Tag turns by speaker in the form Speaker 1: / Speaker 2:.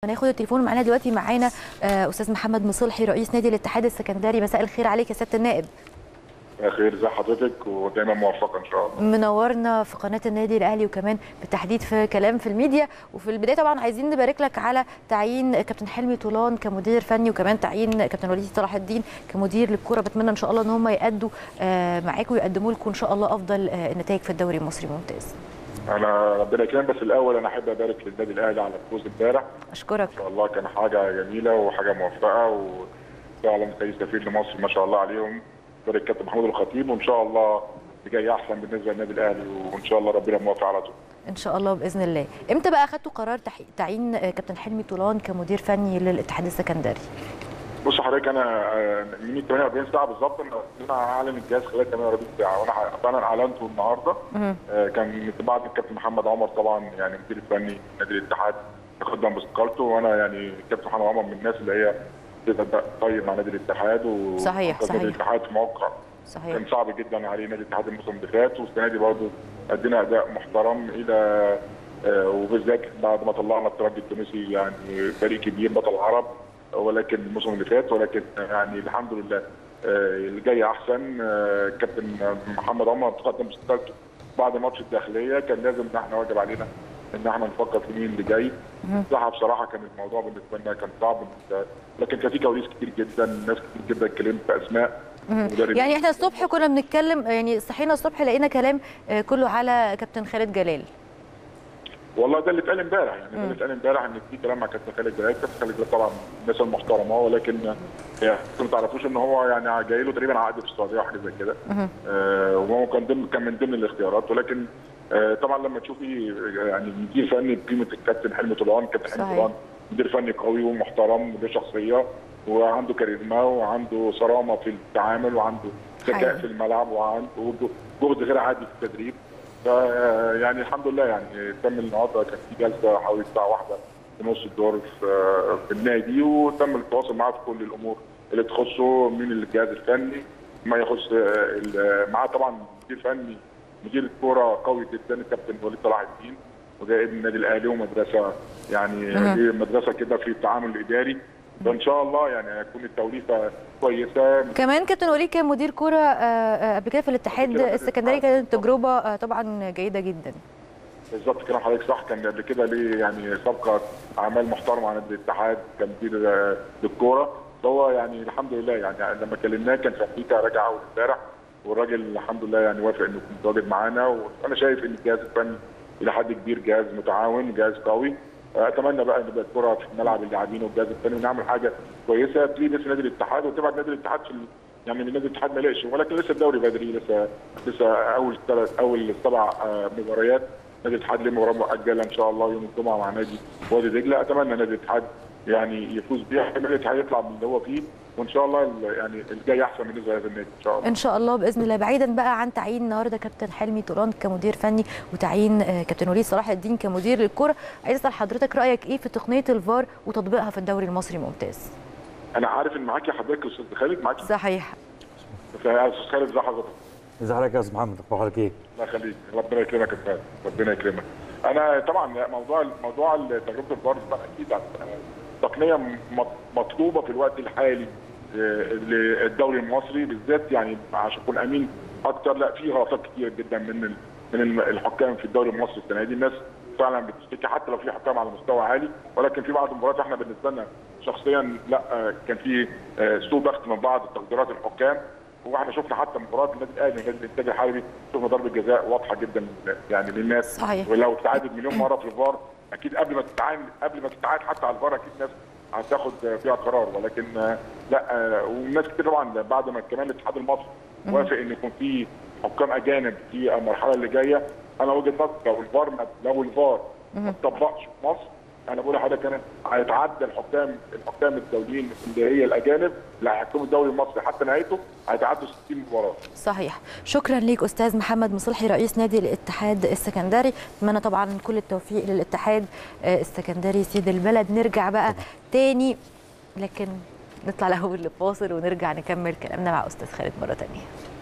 Speaker 1: هناخد التليفون معانا دلوقتي معانا آه، استاذ محمد مصلحي رئيس نادي الاتحاد السكندري مساء الخير عليك يا سياده النائب
Speaker 2: خير ازي حضرتك ودايما موفقه ان شاء الله
Speaker 1: منورنا في قناه النادي الاهلي وكمان بالتحديد في كلام في الميديا وفي البدايه طبعا عايزين نبارك لك على تعيين كابتن حلمي طولان كمدير فني وكمان تعيين كابتن وليد صلاح الدين كمدير للكره بتمنى ان شاء الله ان هم يأدوا آه، معاكم ويقدموا لكم ان شاء الله افضل آه، النتائج في الدوري المصري ممتاز
Speaker 2: انا ربنا يكرمك بس الاول انا احب ابارك للنادي الاهلي على الفوز امبارح
Speaker 1: اشكرك
Speaker 2: ان شاء الله كان حاجه جميله وحاجه موفقه وفعلا زي سفير لمصر ما شاء الله عليهم بارك كابتن محمود الخطيب وان شاء الله اللي جاي احسن بالنسبه للنادي الاهلي وان شاء الله ربنا موفق على طول
Speaker 1: ان شاء الله باذن الله امتى بقى اخدتوا قرار تح- تعيين آه، كابتن حلمي طولان كمدير فني للاتحاد السكندري
Speaker 2: بص حضرتك انا آه، من 48 ساعه بالظبط ان انا اعلن الجهاز خلال 48 ساعه وانا ح- فعلا اعلنته النهارده
Speaker 1: مهم.
Speaker 2: آه، كان بعد الكابتن محمد عمر طبعا يعني المدير الفني نادي الاتحاد تقدم باستقالته وانا يعني الكابتن محمد عمر من الناس اللي هي بتبدا طيب مع نادي الاتحاد و
Speaker 1: صحيح،
Speaker 2: وكان
Speaker 1: صحيح.
Speaker 2: نادي الاتحاد في موقع
Speaker 1: صحيح
Speaker 2: كان صعب جدا عليه نادي الاتحاد الموسم اللي فات والسنه دي برضه ادينا اداء محترم الى آه، وبالذات بعد ما طلعنا الترجي التونسي يعني فريق كبير بطل العرب ولكن الموسم اللي فات ولكن يعني الحمد لله آه، اللي جاي احسن آه، كابتن محمد عمر تقدم باستقالته بعد ماتش الداخليه كان لازم ان احنا واجب علينا ان احنا نفكر في مين اللي جاي بصراحه بصراحه كان الموضوع بالنسبه لنا كان صعب لكن كان في كواليس كتير جدا ناس كتير جدا اتكلمت في اسماء مدربين.
Speaker 1: يعني احنا الصبح كنا بنتكلم يعني صحينا الصبح لقينا كلام آه، كله على كابتن خالد جلال
Speaker 2: والله ده اللي اتقال امبارح يعني ده اللي اتقال امبارح ان في كلام مع كابتن خالد جلال كابتن خالد جلال طبعا الناس المحترمه ولكن يعني انتوا ما تعرفوش ان هو يعني جاي له تقريبا عقد في السعوديه وحاجه زي كده آه وهو كان ضمن كان من ضمن الاختيارات ولكن آه طبعا لما تشوفي يعني مدير فني بقيمه الكابتن حلمي طولان كابتن حلمي
Speaker 1: صحيح.
Speaker 2: طولان مدير فني قوي ومحترم وله شخصيه وعنده كاريزما وعنده صرامه في التعامل وعنده ذكاء
Speaker 1: حقيقي.
Speaker 2: في الملعب وعنده جهد غير عادي في التدريب ف يعني الحمد لله يعني تم النهارده كان في جلسه حوالي الساعه واحدة في نص الدور في, في النادي وتم التواصل معاه في كل الامور اللي تخصه من الجهاز الفني ما يخص ال- معاه طبعا مدير فني مدير الكوره قوي جدا الكابتن وليد صلاح الدين وده ابن النادي الاهلي ومدرسه يعني دي مدرسه كده في التعامل الاداري فان شاء الله يعني هتكون التوليفه كويسه
Speaker 1: كمان كابتن وليد كان مدير كوره آه، آه، قبل كده في الاتحاد
Speaker 2: قبل كده في
Speaker 1: السكندري
Speaker 2: الاتحاد.
Speaker 1: كانت تجربه آه، طبعا جيده جدا
Speaker 2: بالظبط كلام حضرتك صح كان قبل كده ليه يعني سابقه اعمال محترمه على نادي الاتحاد كان مدير آه، للكوره فهو يعني الحمد لله يعني لما كلمناه كان في امريكا راجع اول امبارح والراجل الحمد لله يعني وافق انه يكون متواجد معانا وانا شايف ان الجهاز الفني الى حد كبير جهاز متعاون جهاز قوي اتمنى بقى ان يبقى الكره في ملعب اللاعبين والجهاز الفني ونعمل حاجه كويسه تليق بس نادي الاتحاد وتبعد نادي الاتحاد في ال- يعني من نادي الاتحاد ما لقش ولكن لسه الدوري بدري لسه لسه اول ثلاث اول سبع آه، مباريات نادي الاتحاد ليه مباراه مؤجله ان شاء الله يوم الجمعه مع نادي وادي دجله اتمنى نادي الاتحاد يعني يفوز بيها احتمال الاتحاد يطلع من اللي هو فيه وان شاء الله ال- يعني الجاي احسن بالنسبه لهذا النادي ان شاء الله
Speaker 1: ان شاء الله باذن الله بعيدا بقى عن تعيين النهارده كابتن حلمي طولان كمدير فني وتعيين آه، كابتن وليد صلاح الدين كمدير للكره عايز اسال حضرتك رايك ايه في تقنيه الفار وتطبيقها في الدوري المصري ممتاز
Speaker 2: انا عارف ان معاكي حضرتك استاذ خالد معاكي
Speaker 1: صحيح
Speaker 2: يا استاذ خالد ازي حضرتك
Speaker 3: ازي حضرتك يا استاذ محمد اخبارك ايه؟
Speaker 2: الله يخليك ربنا يكرمك يا فندم ربنا يكرمك انا طبعا موضوع موضوع تجربه الفار ده اكيد تقنيه م- مطلوبه في الوقت الحالي آه، للدوري المصري بالذات يعني عشان اكون امين اكتر لا في غلطات كتير جدا من ال- من الم- الحكام في الدوري المصري السنه دي الناس فعلا بتشتكي حتى لو في حكام على مستوى عالي ولكن في بعض المباريات احنا بالنسبه لنا شخصيا لا آه، كان في آه، سوء ضغط من بعض تقديرات الحكام واحنا شفنا حتى مباراه النادي الاهلي ونادي الانتاج الحربي شفنا ضربه جزاء واضحه جدا يعني للناس
Speaker 1: صحيح.
Speaker 2: ولو اتعادت مليون مره في الفار اكيد قبل ما تتعاد قبل ما تتعاد حتى على الفار اكيد ناس هتاخد فيها قرار ولكن آه، لا آه، والناس كتير طبعا بعد ما كمان الاتحاد المصري وافق ان يكون في حكام اجانب في المرحله اللي جايه انا وجهه نظري لو الفار ما- لو الفار ما اتطبقش في مصر انا بقول لحضرتك انا هيتعدى الحكام الحكام الدوليين اللي هي الاجانب اللي هيحكموا الدوري المصري حتى نهايته هيتعدوا 60 مباراه
Speaker 1: صحيح شكرا ليك استاذ محمد مصلحي رئيس نادي الاتحاد السكندري اتمنى طبعا كل التوفيق للاتحاد آه، السكندري سيد البلد نرجع بقى تاني لكن نطلع الاول لفاصل ونرجع نكمل كلامنا مع استاذ خالد مره تانيه